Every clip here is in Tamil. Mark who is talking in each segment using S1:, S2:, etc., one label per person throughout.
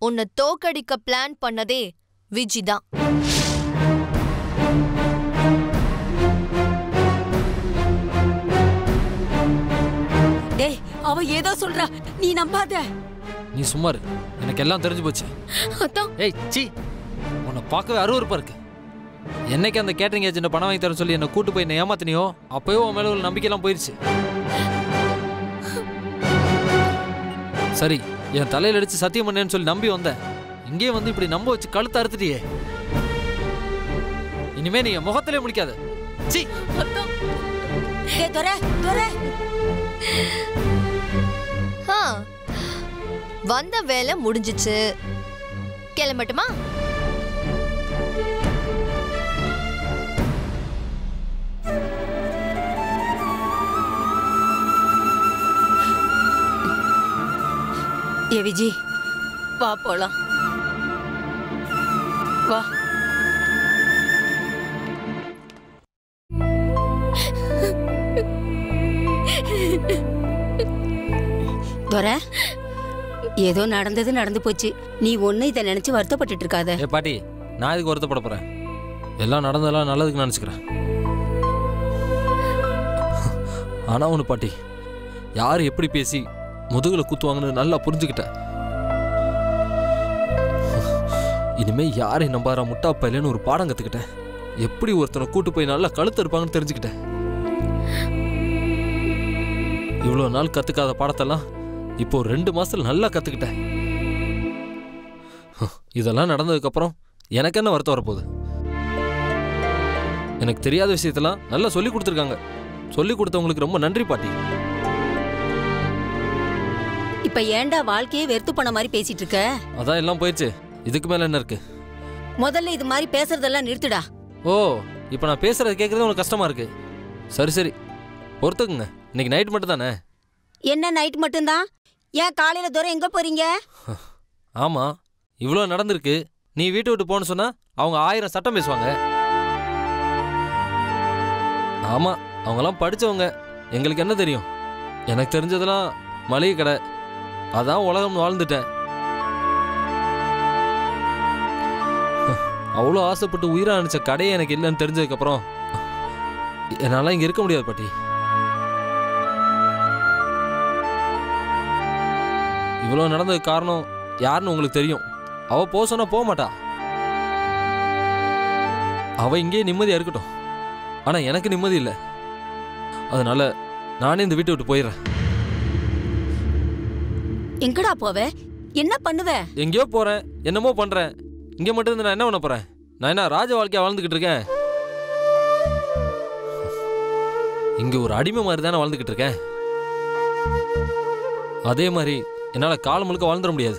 S1: உன்னை தோக்கடிக்க பிளான் பண்ணதே விஜி தான்
S2: டேய் அவ ஏதோ சொல்றா நீ நம்பாத
S3: நீ சும்மா இரு எனக்கு எல்லாம் தெரிஞ்சு போச்சு
S1: அதான்
S3: ஏய் சி உன்னை பார்க்கவே அருவருப்பா இருக்கு என்னைக்கு அந்த கேட்டரிங் ஏஜென்ட் பணம் வாங்கி தரேன்னு சொல்லி என்னை கூட்டு போய் என்னை ஏமாத்தினியோ அப்போயோ உன் மேல உள்ள நம்பிக்கையெல்லாம் போயிடுச்சு சரி என் தலையில அடிச்சு சத்தியம் பண்ணேன்னு சொல்லி நம்பி வந்தேன் இங்கேயே வந்து இப்படி நம்ப வச்சு கழுத்தை அறுத்துட்டியே இனிமே நீ என் முகத்திலே முடிக்காத சி
S2: டேய் துரை துரை
S1: ஆ, வந்த வேலை முடிஞ்சிச்சு கிளம்பட்டுமா
S2: ஏ விஜி வா போலாம் வா துரை ஏதோ நடந்தது நடந்து போச்சு நீ ஒண்ணு இதை நினைச்சு வருத்தப்பட்டுட்டு இருக்காத
S3: ஏ பாட்டி நான் இதுக்கு வருத்தப்பட போறேன் எல்லாம் நடந்ததெல்லாம் நல்லதுக்கு நினச்சிக்கிறேன் ஆனா ஒன்று பாட்டி யார் எப்படி பேசி முதுகுல குத்துவாங்கன்னு நல்லா புரிஞ்சுக்கிட்டேன் இனிமே யாரை நம்பாரா முட்டா பையலன்னு ஒரு பாடம் கத்துக்கிட்டேன் எப்படி ஒருத்தனை கூட்டு போய் நல்லா கழுத்து இருப்பாங்கன்னு தெரிஞ்சுக்கிட்டேன் இவ்வளோ நாள் கத்துக்காத பாடத்தெல்லாம் இப்போ ஒரு ரெண்டு மாசத்துல நல்லா கத்துக்கிட்டேன் இதெல்லாம் நடந்ததுக்கப்புறம் எனக்கு என்ன வருத்தம் வரப்போகுது எனக்கு தெரியாத விஷயத்தெல்லாம் நல்லா சொல்லி கொடுத்துருக்காங்க சொல்லி கொடுத்தவங்களுக்கு ரொம்ப நன்றி பாட்டி
S2: இப்ப ஏன்டா வாழ்க்கையே வெறுத்து போன மாதிரி பேசிட்டு இருக்க
S3: அதான் எல்லாம் போயிடுச்சு இதுக்கு மேல என்ன இருக்கு
S2: முதல்ல இது மாதிரி பேசுறதெல்லாம் நிறுத்துடா
S3: ஓ இப்போ நான் பேசுறது கேட்கறது உனக்கு கஷ்டமா இருக்கு சரி சரி பொறுத்துக்குங்க இன்னைக்கு நைட் மட்டும் தானே
S2: என்ன நைட் மட்டும்தான் ஏன் காலையில தூரம் எங்க போறீங்க
S3: ஆமா இவ்வளோ நடந்திருக்கு நீ வீட்டை விட்டு போன்னு சொன்னா அவங்க ஆயிரம் சட்டம் பேசுவாங்க ஆமா அவங்கெல்லாம் படிச்சவங்க எங்களுக்கு என்ன தெரியும் எனக்கு தெரிஞ்சதெல்லாம் மளிகை கடை அதான் உலகம் வாழ்ந்துட்டேன் அவ்வளோ ஆசைப்பட்டு உயிரா நினைச்ச கடையே எனக்கு இல்லைன்னு தெரிஞ்சதுக்கப்புறம் என்னால் இங்கே இருக்க முடியாது பாட்டி இவ்வளோ நடந்ததுக்கு காரணம் யாருன்னு உங்களுக்கு தெரியும் அவ போக சொன்னா போக மாட்டா அவ இங்கேயே நிம்மதியா இருக்கட்டும் ஆனா எனக்கு நிம்மதி இல்லை அதனால நானே இந்த வீட்டை விட்டு போயிடுறேன்
S2: எங்கடா போவ என்ன பண்ணுவ
S3: எங்கேயோ போறேன் என்னமோ பண்றேன் இங்க மட்டும் இருந்து நான் என்ன பண்ண போறேன் நான் என்ன ராஜ வாழ்க்கையா வாழ்ந்துகிட்டு இருக்கேன் இங்க ஒரு அடிமை மாதிரி தானே வாழ்ந்துகிட்டு இருக்கேன் அதே மாதிரி என்னால காலம் முழுக்க வாழ்ந்துட முடியாது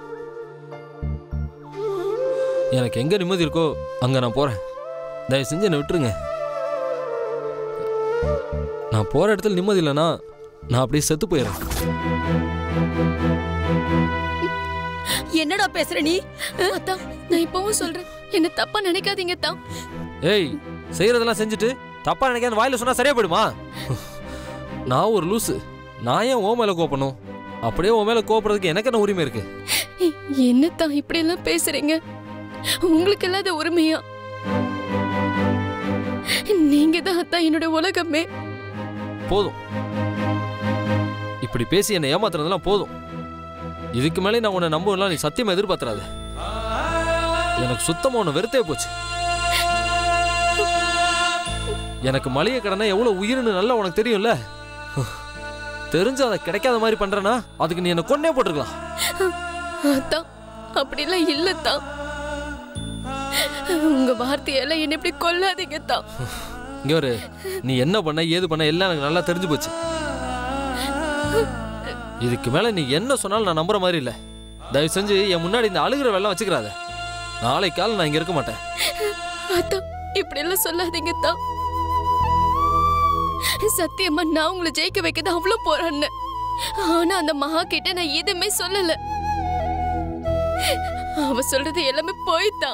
S3: எனக்கு எங்க நிம்மதி இருக்கோ அங்க நான் போறேன் தயவு செஞ்சு என்னை விட்டுருங்க நான் போற இடத்துல நிம்மதி இல்லைன்னா நான் அப்படியே செத்து போயிடுறேன்
S2: என்னடா பேசுற நீ
S4: அத்தான் நான் இப்பவும் சொல்றேன் என்ன தப்பா நினைக்காதீங்க தான்
S3: ஏய் செய்யறதெல்லாம் செஞ்சுட்டு தப்பா நினைக்காத வாயில சொன்னா சரியா போயிடுமா நான் ஒரு லூசு நான் ஏன் ஓ மேல கோப்பணும் அப்படியே உன் மேல கோப்படுறதுக்கு எனக்கு என்ன உரிமை இருக்கு
S4: என்ன தான் இப்படி எல்லாம் பேசுறீங்க உங்களுக்கு இல்லாத உரிமையா நீங்க தான் அத்தான் என்னோட உலகமே
S3: போதும் இப்படி பேசி என்னை ஏமாத்துறதெல்லாம் போதும் இதுக்கு மேலே நான் உன்னை நம்பலாம் நீ சத்தியமா எதிர்பார்த்துறாத எனக்கு சுத்தமா உன்னை வெறுத்தே போச்சு எனக்கு மளிகை கடனை எவ்வளவு உயிர்னு நல்லா உனக்கு தெரியும்ல தெரிஞ்சு அதை கிடைக்காத மாதிரி பண்றேன்னா அதுக்கு நீ என்ன கொன்னே போட்டிருக்கலாம்
S4: அத்தான் அப்படிலாம் இல்ல தான் உங்க வார்த்தையெல்லாம் என்ன இப்படி கொல்லாதீங்க தான்
S3: இங்க ஒரு நீ என்ன பண்ண ஏது பண்ண எல்லாம் எனக்கு நல்லா தெரிஞ்சு போச்சு இதுக்கு மேல நீ என்ன சொன்னாலும் நான் நம்புற மாதிரி இல்ல தயவு செஞ்சு என் முன்னாடி இந்த அழுகிற வெள்ளம் வச்சுக்கிறாத நாளைக்கு காலம் நான் இங்க இருக்க மாட்டேன்
S4: அத்தான் இப்படி எல்லாம் சொல்லாதீங்க தான் சத்தியமா நான் உங்களை ஜெயிக்க வைக்கதான் அவ்வளவு போறான்னு ஆனா அந்த மகா கிட்ட நான் எதுவுமே சொல்லல அவ சொல்றது எல்லாமே போய்தான்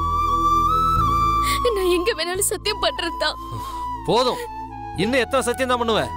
S4: நான் எங்க வேணாலும் சத்தியம் பண்றதுதான்
S3: போதும் இன்னும் எத்தனை சத்தியம் தான் பண்ணுவ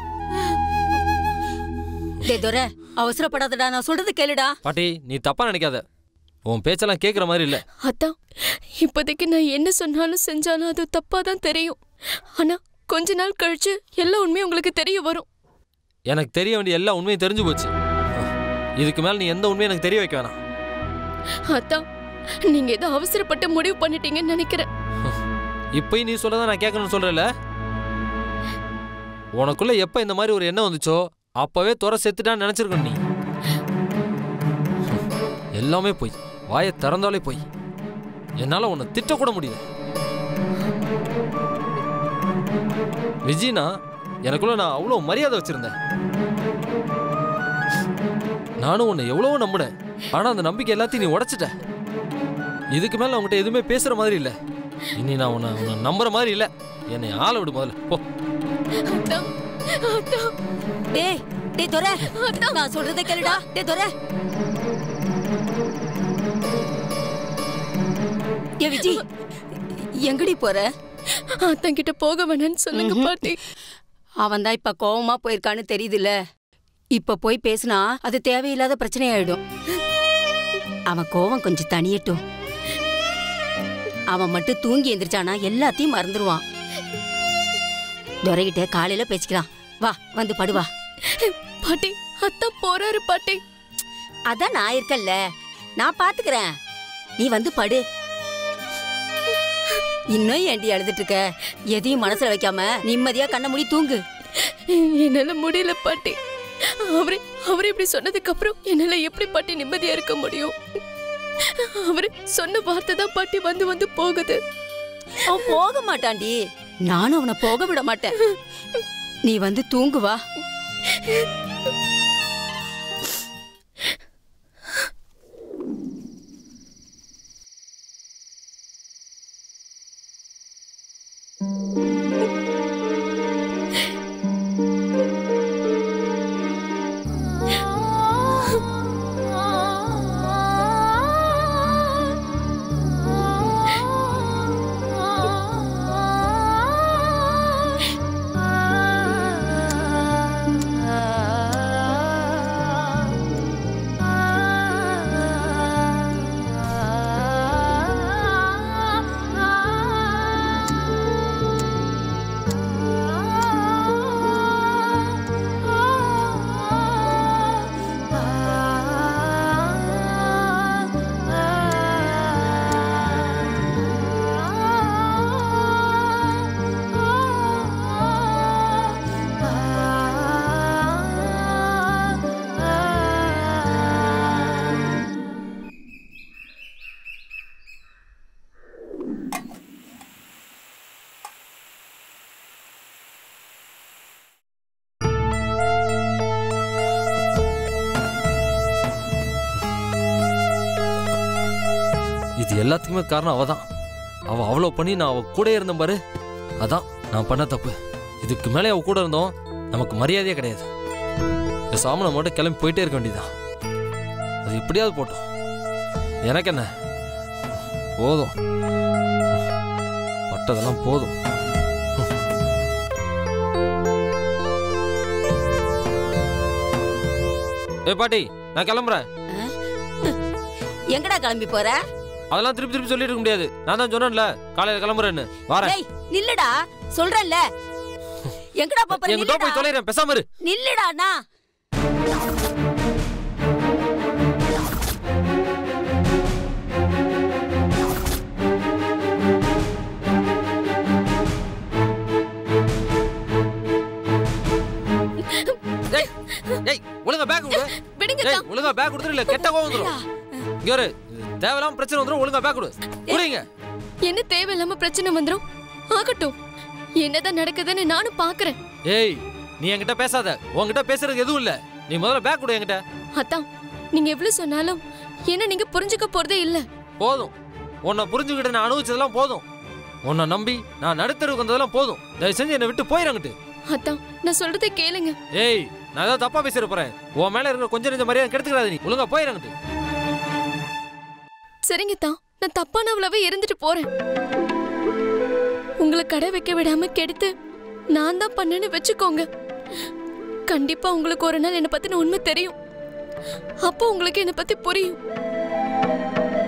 S2: டே துரை அவசரப்படாதடா நான் சொல்றது கேளுடா
S3: பாட்டி நீ தப்பா நினைக்காத உன் பேச்செல்லாம் கேட்குற மாதிரி இல்லை
S4: அதான் இப்போதைக்கு நான் என்ன சொன்னாலும் செஞ்சாலும் அது தப்பா தான் தெரியும் ஆனா கொஞ்ச நாள் கழிச்சு எல்லா உண்மையும் உங்களுக்கு தெரிய வரும்
S3: எனக்கு தெரிய வேண்டிய எல்லா உண்மையும் தெரிஞ்சு போச்சு இதுக்கு மேலே நீ எந்த உண்மையும் எனக்கு தெரிய வைக்க வேணாம்
S4: அதான் நீங்க ஏதோ அவசரப்பட்டு முடிவு பண்ணிட்டீங்கன்னு நினைக்கிறேன்
S3: இப்பயும் நீ சொல்லதான் நான் கேட்கணும்னு சொல்றல உனக்குள்ள எப்ப இந்த மாதிரி ஒரு எண்ணம் வந்துச்சோ அப்பவே துறை செத்துட்டான்னு நினைச்சிருக்கணும் நீ எல்லாமே போய் வாயை திறந்தாலே போய் என்னால உன்னை திட்டக்கூட முடியல விஜினா எனக்குள்ள நான் அவ்வளோ மரியாதை வச்சிருந்தேன் நானும் உன்னை எவ்வளவோ நம்பினேன் ஆனா அந்த நம்பிக்கை எல்லாத்தையும் நீ உடைச்சிட்ட இதுக்கு மேல உன்கிட்ட எதுவுமே பேசுற மாதிரி இல்ல இனி நான் உன்னை உன்னை நம்புற மாதிரி இல்ல என்னை ஆள விடு முதல்ல போ
S4: அதான் அதான்
S2: டேய் டேய் துரை நான் சொல்றதை கேளுடா டேய் துரை ஏ விஜி எங்கடி போற
S4: அத்தான் கிட்ட போக வேணாம்னு சொல்லுங்க பாட்டி
S2: அவன் தான் இப்ப கோவமா போயிருக்கான்னு தெரியுதுல்ல இப்ப போய் பேசினா அது தேவையில்லாத பிரச்சனையாயிடும் அவன் கோவம் கொஞ்சம் தனியட்டும் அவன் மட்டும் தூங்கி எந்திரிச்சானா எல்லாத்தையும் மறந்துடுவான் துரைகிட்ட காலையில பேசிக்கலாம் வா வந்து படுவா
S4: பாட்டி அத்தான் போறாரு பாட்டி
S2: அதான் நான் இருக்கல்ல நான் பாத்துக்கிறேன் நீ வந்து படு இன்னும் ஏண்டி அழுதுட்டு இருக்க எதையும் மனசுல வைக்காம நிம்மதியா கண்ண மூடி தூங்கு
S4: என்னால முடியல பாட்டி அவரு அவரு இப்படி சொன்னதுக்கு அப்புறம் என்னால எப்படி பாட்டி நிம்மதியா இருக்க முடியும் அவரு சொன்ன வார்த்தை தான் பாட்டி வந்து வந்து போகுது
S2: அவன் போக மாட்டான்டி நானும் அவனை போக விட மாட்டேன் நீ வந்து தூங்கு வா
S3: இது எல்லாத்துக்குமே காரணம் அவ தான் அவ அவ்வளோ பண்ணி நான் அவ கூட இருந்தேன் பாரு அதான் நான் பண்ண தப்பு இதுக்கு மேலே அவ கூட இருந்தோம் நமக்கு மரியாதையே கிடையாது பேசாம நம்ம மட்டும் கிளம்பி போயிட்டே இருக்க வேண்டியதுதான் அது எப்படியாவது போட்டோம் எனக்கு என்ன போதும் பட்டதெல்லாம் போதும் ஏ பாட்டி நான் கிளம்புறேன்
S2: எங்கடா கிளம்பி போற
S3: அதெல்லாம் திருப்பி திருப்பி சொல்லிட்டு இருக்க முடியாது நான் தான் சொன்னேன்ல காலையில கிளம்புறேன்னு வரேன்
S2: டேய் நில்லுடா சொல்றேன்ல எங்கடா போற
S3: எங்கிட்ட போய் தொலைறேன் பேசாம இரு
S2: நில்லுடாண்ணா
S3: டேய் டேய் ஒழுங்கா பேக் கொடு
S4: விடுங்க
S3: டேய் ஒழுங்கா பேக் கொடுத்துரு இல்ல கெட்ட கோவம் வந்துரும் இங்க ஒரு தேவையில்லாம பிரச்சனை வந்துரும் ஒழுங்கா பேக் கொடு புரியுங்க
S4: என்ன தேவையில்லாம பிரச்சனை வந்துரும் ஆகட்டும் என்னதான் நடக்குதுன்னு நானும் பாக்குறேன்
S3: ஏய் நீ என்கிட்ட பேசாத உன்கிட்ட பேசுறதுக்கு எதுவும் இல்ல நீ முதல்ல பேக் கொடு என்கிட்ட
S4: அதான் நீங்க எவ்வளவு சொன்னாலும் என்ன நீங்க புரிஞ்சுக்க போறதே இல்ல
S3: போதும் உன்னை புரிஞ்சுக்கிட்டு நான் அனுபவிச்சதெல்லாம் போதும் உன்னை நம்பி நான் நடுத்தருவுக்கு வந்ததெல்லாம் போதும் தயவு செஞ்சு என்னை விட்டு போயிடங்கிட்டு
S4: அதான் நான் சொல்றதை கேளுங்க
S3: ஏய் நான் ஏதாவது தப்பா பேசிட போறேன் உன் மேல இருக்கிற கொஞ்சம் நெஞ்ச மரியாதை கெடுத்துக்கிறாத நீ ஒழுங்கா போயிடங்கிட்டு
S4: சரிங்க தான் நான் தப்பானவளாவே இருந்துட்டு போறேன் உங்களை கடை வைக்க விடாம கெடுத்து நான் தான் பண்ணேன்னு வச்சுக்கோங்க கண்டிப்பா உங்களுக்கு ஒரு நாள் என்னை பத்தின உண்மை தெரியும் அப்போ உங்களுக்கு என்னை பத்தி புரியும்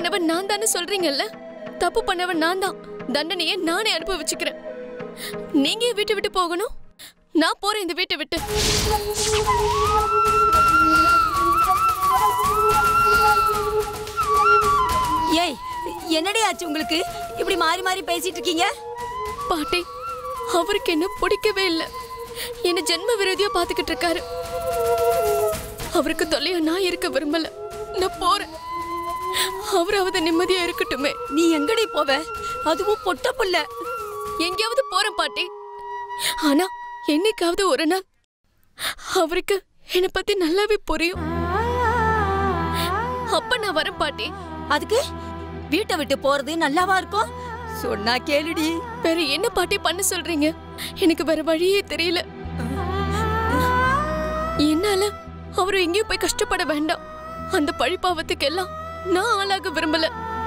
S4: பண்ணவன் நான் தானே சொல்றீங்கல்ல தப்பு பண்ணவன் நான் தான் தண்டனையை நானே அனுபவிச்சுக்கிறேன் நீங்க ஏன் வீட்டை விட்டு போகணும் நான் போறேன் இந்த வீட்டை விட்டு
S2: ஏய் என்னடி ஆச்சு உங்களுக்கு இப்படி மாறி மாறி பேசிட்டு இருக்கீங்க
S4: பாட்டி அவருக்கு என்ன பிடிக்கவே இல்லை என்ன ஜென்ம விரோதியா பாத்துக்கிட்டு இருக்காரு அவருக்கு தொல்லையா நான் இருக்க விரும்பல நான் போறேன் அவராவது நிம்மதியா இருக்கட்டுமே
S2: நீ எங்கடி போவ அதுவும் பொட்ட புள்ள
S4: எங்கேயாவது போறேன் பாட்டி ஆனா என்னைக்காவது ஒரு நாள் அவருக்கு என்னை பத்தி நல்லாவே புரியும் அப்ப நான் வரேன் பாட்டி
S2: அதுக்கு வீட்டை விட்டு போறது நல்லாவா இருக்கும் சொன்னா கேளுடி
S4: வேற என்ன பாட்டி பண்ண சொல்றீங்க எனக்கு வேற வழியே தெரியல என்னால அவரு எங்கேயும் போய் கஷ்டப்பட வேண்டாம் அந்த பழிப்பாவத்துக்கு எல்லாம் நான் ஆளாக விரும்பல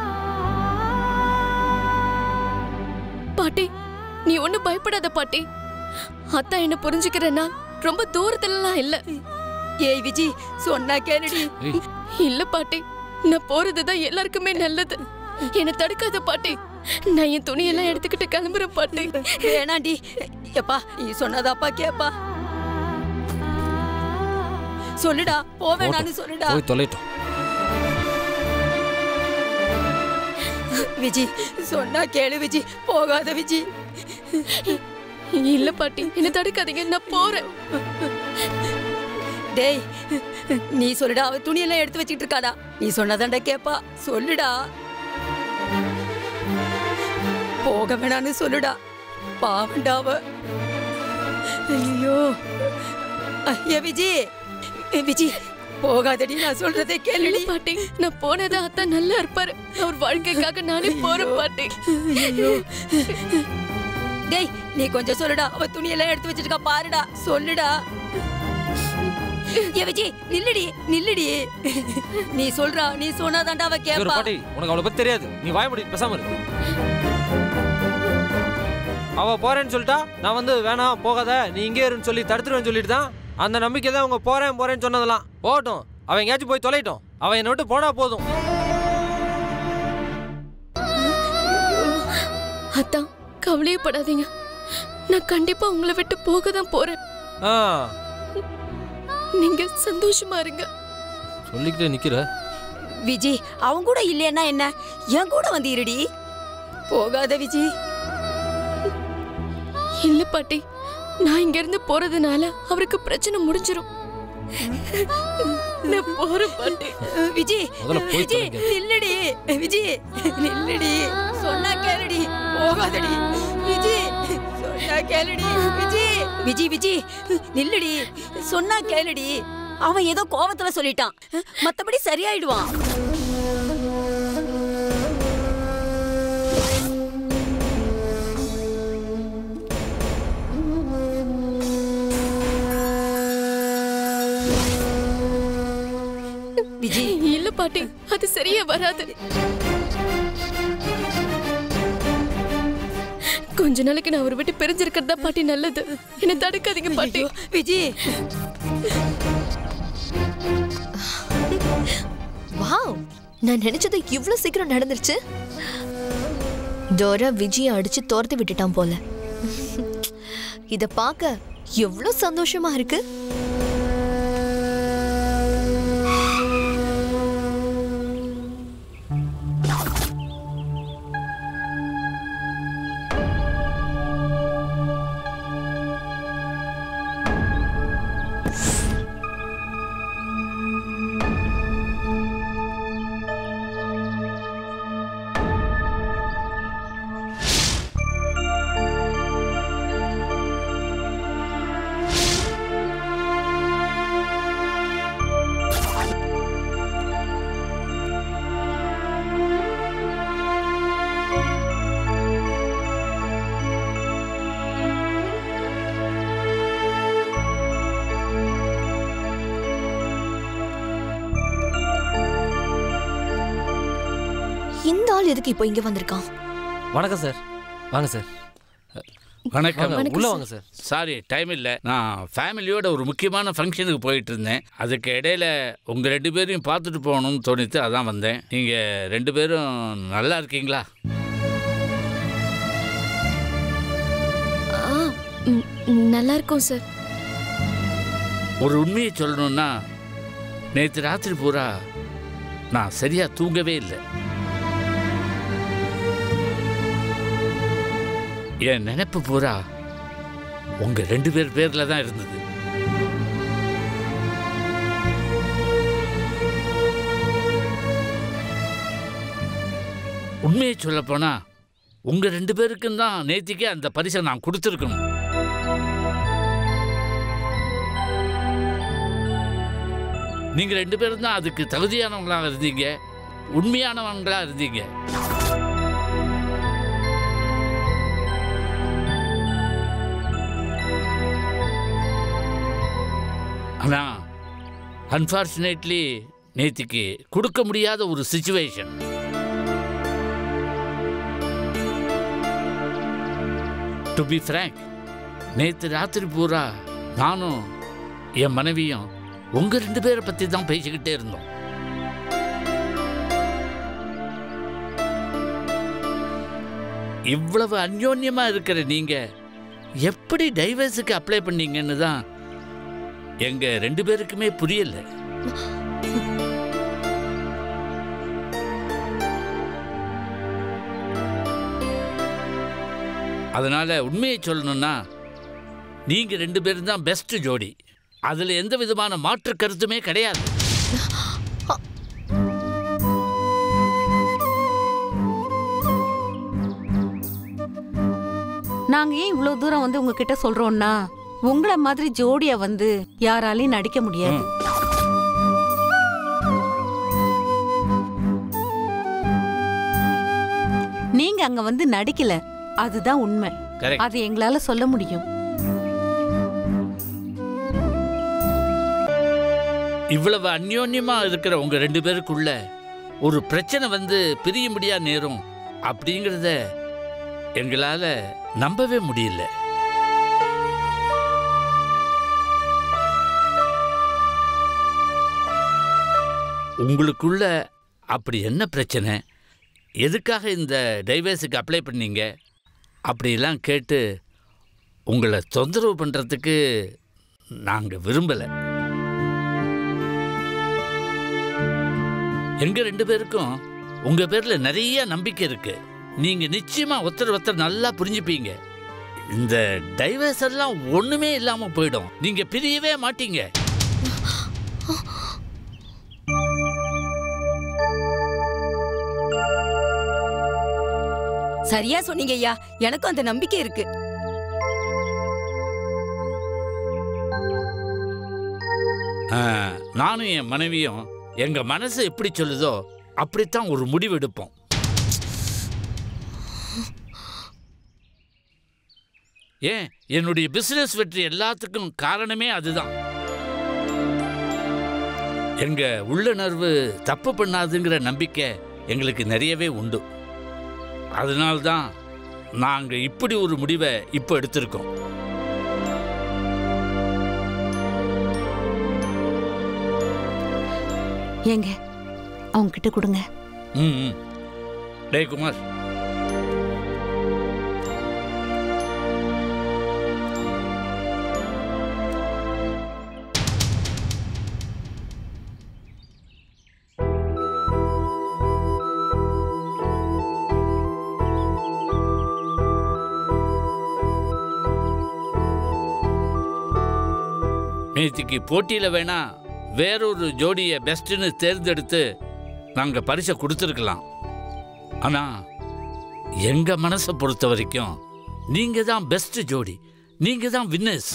S4: பாட்டி நீ ஒண்ணு பயப்படாத பாட்டி அத்தா என்ன புரிஞ்சுக்கிற நாள் ரொம்ப தூரத்துலலாம் இல்ல
S2: ஏய் விஜி சொன்னா கேளுடி
S3: ஏய்
S4: இல்ல பாட்டி நான் போறதுதான் எல்லாருக்குமே நல்லது என்ன தடுக்காத பாட்டி நான் என் துணியெல்லாம் எடுத்துக்கிட்டு கிளம்புறேன் பாட்டி
S2: வேணாண்டி எப்பா நீ சொன்னதாப்பா கேப்பா சொல்லுடா போவேணான்னு சொல்லுடா
S3: போய் தொலைட்டோம்
S2: விஜி சொன்னா கேளு விஜி போகாத விஜி
S4: இல்ல பாட்டி என்ன தடுக்காதீங்க நான் போறேன்
S2: டேய் நீ சொல்லுடா அவ துணியெல்லாம் எடுத்து வச்சிட்டு இருக்காடா நீ சொன்னதாண்டா கேப்பா சொல்லுடா போக வேணான்னு சொல்லுடா பாவண்டா அவ ஐயோ ஐயா விஜி விஜி போகாதடி நான் சொல்றதை
S4: இல்ல
S2: கேளுடி
S4: பாட்டி நான் போனதா அத்தா நல்லா இருப்பாரு அவர் வாழ்க்கைக்காக நானே போறேன் பாட்டி
S2: ஐயோ டேய் நீ கொஞ்சம் சொல்லுடா அவ துணியெல்லாம் எடுத்து வச்சிருக்கா பாருடா சொல்லுடா ஏ விஜி நில்லுடி நில்லுடி நீ சொல்றா நீ சொன்னாதாண்டா அவ
S3: ஒரு
S2: கேப்பா
S3: பாட்டி உனக்கு அவளை பத்தி தெரியாது நீ வாய முடியும் பேசாம இரு அவ போறேன்னு சொல்லிட்டா நான் வந்து வேணாம் போகாத நீ இங்கே இருன்னு சொல்லி தடுத்துருவேன்னு சொல்லிட்டு தான் அந்த நம்பிக்கை தான் அவங்க போறேன் போறேன்னு சொன்னதெல்லாம் போகட்டும் அவன் எங்கேயாச்சும் போய் தொலைட்டும் அவன் என்னை விட்டு போனா போதும்
S4: அத்தா கவலையே படாதீங்க நான் கண்டிப்பா உங்களை விட்டு போக தான் போறேன்
S3: ஆ
S4: நீங்க சந்தோஷமா இருங்க
S3: சொல்லிக்கிட்டே நிக்கிற
S2: விஜி அவன் கூட இல்லைன்னா என்ன என் கூட வந்து இருடி போகாத விஜி
S4: இல்ல பாட்டி நான் இங்க இருந்து போறதுனால அவருக்கு பிரச்சனை முடிஞ்சிரும் நான் போறேன் பாட்டி
S2: விஜி
S3: முதல்ல போய்
S2: விஜி
S3: தொலைங்க.
S2: நில்லுடி விஜி நில்லுடி சொன்னா கேளுடி போகாதடி விஜி சொன்னா கேளுடி விஜி விஜி விஜி நில்லுடி சொன்னா கேளுடி அவன் ஏதோ கோவத்துல சொல்லிட்டான் மத்தபடி சரியாயிடுவான் விஜி
S4: இல்ல பாட்டி அது சரியா வராது கொஞ்ச நாளைக்கு நான் அவரை விட்டு பிரிஞ்சிருக்கிறது தான் பாட்டி நல்லது என்ன தடுக்காதீங்க பாட்டி
S2: ஐயோ, விஜி
S1: வாவ் நான் நினைச்சது இவ்ளோ சீக்கிரம் நடந்துருச்சு டோரா விஜய அடிச்சு துரத்தி விட்டுட்டான் போல இத பார்க்க எவ்ளோ சந்தோஷமா இருக்கு இந்த ஆள் எதுக்கு இப்போ இங்க வந்திருக்கான்
S3: வணக்கம் சார் வாங்க சார்
S5: வணக்கம்
S3: வாங்க உள்ள வாங்க சார்
S5: சாரி டைம் இல்லை நான் ஃபேமிலியோட ஒரு முக்கியமான ஃபங்க்ஷனுக்கு போயிட்டு இருந்தேன் அதுக்கு இடையில உங்கள் ரெண்டு பேரையும் பார்த்துட்டு போகணும்னு தோணித்து அதான் வந்தேன் நீங்கள் ரெண்டு பேரும் நல்லா இருக்கீங்களா
S4: ஆ ம், நல்லா இருக்கும் சார்
S5: ஒரு உண்மையை சொல்லணும்னா நேற்று ராத்திரி பூரா நான் சரியாக தூங்கவே இல்லை என் நினைப்பு பூரா உங்கள் ரெண்டு பேர் பேரில் தான் இருந்தது உண்மையை சொல்லப்போனா உங்க ரெண்டு பேருக்கும் தான் நேத்திக்கே அந்த பரிசை நான் கொடுத்துருக்கணும் நீங்க ரெண்டு பேரும் தான் அதுக்கு தகுதியானவங்களா இருந்தீங்க உண்மையானவங்களா இருந்தீங்க ஆனா அன்பார்ச்சுனேட்லி நேத்திக்கு கொடுக்க முடியாத ஒரு சுச்சுவேஷன் டு பி ஃப்ரேங்க் நேற்று ராத்திரி பூரா நானும் என் மனைவியும் உங்க ரெண்டு பேரை பத்தி தான் பேசிக்கிட்டே இருந்தோம் இவ்வளவு அந்யோன்யமா இருக்கிற நீங்க எப்படி டைவர்ஸுக்கு அப்ளை பண்ணீங்கன்னு தான் எங்க ரெண்டு பேருக்குமே புரியல அதனால உண்மையை சொல்லணும்னா நீங்க ரெண்டு பேரும் தான் பெஸ்ட் ஜோடி அதுல எந்த விதமான மாற்று கருத்துமே கிடையாது
S6: நாங்க ஏன் இவ்வளவு தூரம் வந்து உங்ககிட்ட சொல்றோம்னா உங்கள மாதிரி ஜோடியா வந்து யாராலையும் நடிக்க முடியாது நீங்க அங்க வந்து நடிக்கல அதுதான் உண்மை
S5: கரெக்ட்
S6: அது எங்களால சொல்ல முடியும்
S5: இவ்வளவு அந்யோன்யமா இருக்கிற உங்க ரெண்டு பேருக்குள்ள ஒரு பிரச்சனை வந்து பிரிய முடியா நேரும் அப்படிங்கிறத எங்களால நம்பவே முடியல உங்களுக்குள்ள அப்படி என்ன பிரச்சனை எதுக்காக இந்த டைவர்ஸுக்கு அப்ளை பண்ணீங்க அப்படிலாம் கேட்டு உங்களை தொந்தரவு பண்ணுறதுக்கு நாங்கள் விரும்பலை எங்க ரெண்டு பேருக்கும் உங்க பேர்ல நிறைய நம்பிக்கை இருக்கு நீங்க நிச்சயமா ஒருத்தர் ஒருத்தர் நல்லா புரிஞ்சுப்பீங்க இந்த டைவர்ஸ் எல்லாம் ஒண்ணுமே இல்லாம போயிடும் நீங்க பிரியவே மாட்டீங்க
S2: சரியா சொன்னீங்க ஐயா எனக்கும் அந்த நம்பிக்கை இருக்கு
S5: ஆ, நானும் என் மனைவியும் எங்க மனசு எப்படி சொல்லுதோ அப்படித்தான் ஒரு முடிவு எடுப்போம் ஏன் என்னுடைய பிசினஸ் வெற்றி எல்லாத்துக்கும் காரணமே அதுதான் எங்க உள்ளுணர்வு தப்பு பண்ணாதுங்கிற நம்பிக்கை எங்களுக்கு நிறையவே உண்டு அதனால்தான் நாங்க இப்படி ஒரு முடிவை இப்போ எடுத்திருக்கோம்
S6: ஏங்க அவங்க கிட்ட கொடுங்க
S5: ம் ம். டேய் குமார் நேத்திக்கு போட்டியில வேணா வேறொரு ஜோடியை பெஸ்ட்னு தேர்ந்தெடுத்து நாங்க பரிசை கொடுத்துருக்கலாம் ஆனா எங்க மனசை பொறுத்த வரைக்கும் நீங்க தான் பெஸ்ட் ஜோடி நீங்க தான் வின்னர்ஸ்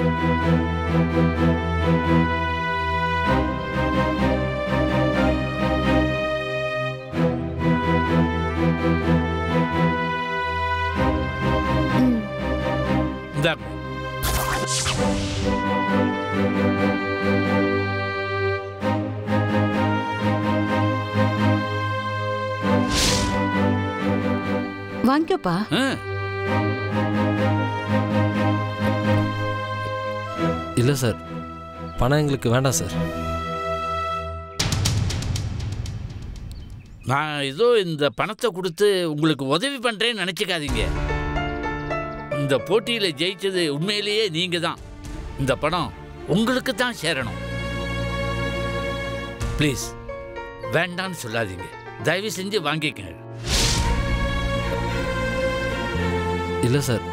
S5: இந்தாங்க
S6: வாங்கிக்கப்பா
S5: ஆ.
S3: இல்லை சார் பணம் எங்களுக்கு வேண்டாம் சார்
S5: நான் ஏதோ இந்த பணத்தை கொடுத்து உங்களுக்கு உதவி பண்ணுறேன்னு நினச்சிக்காதீங்க இந்த போட்டியில் ஜெயிச்சது உண்மையிலேயே நீங்கள் தான் இந்த பணம் உங்களுக்கு தான் சேரணும் ப்ளீஸ் வேண்டான்னு சொல்லாதீங்க தயவு செஞ்சு வாங்கிக்கங்க
S3: இல்லை சார்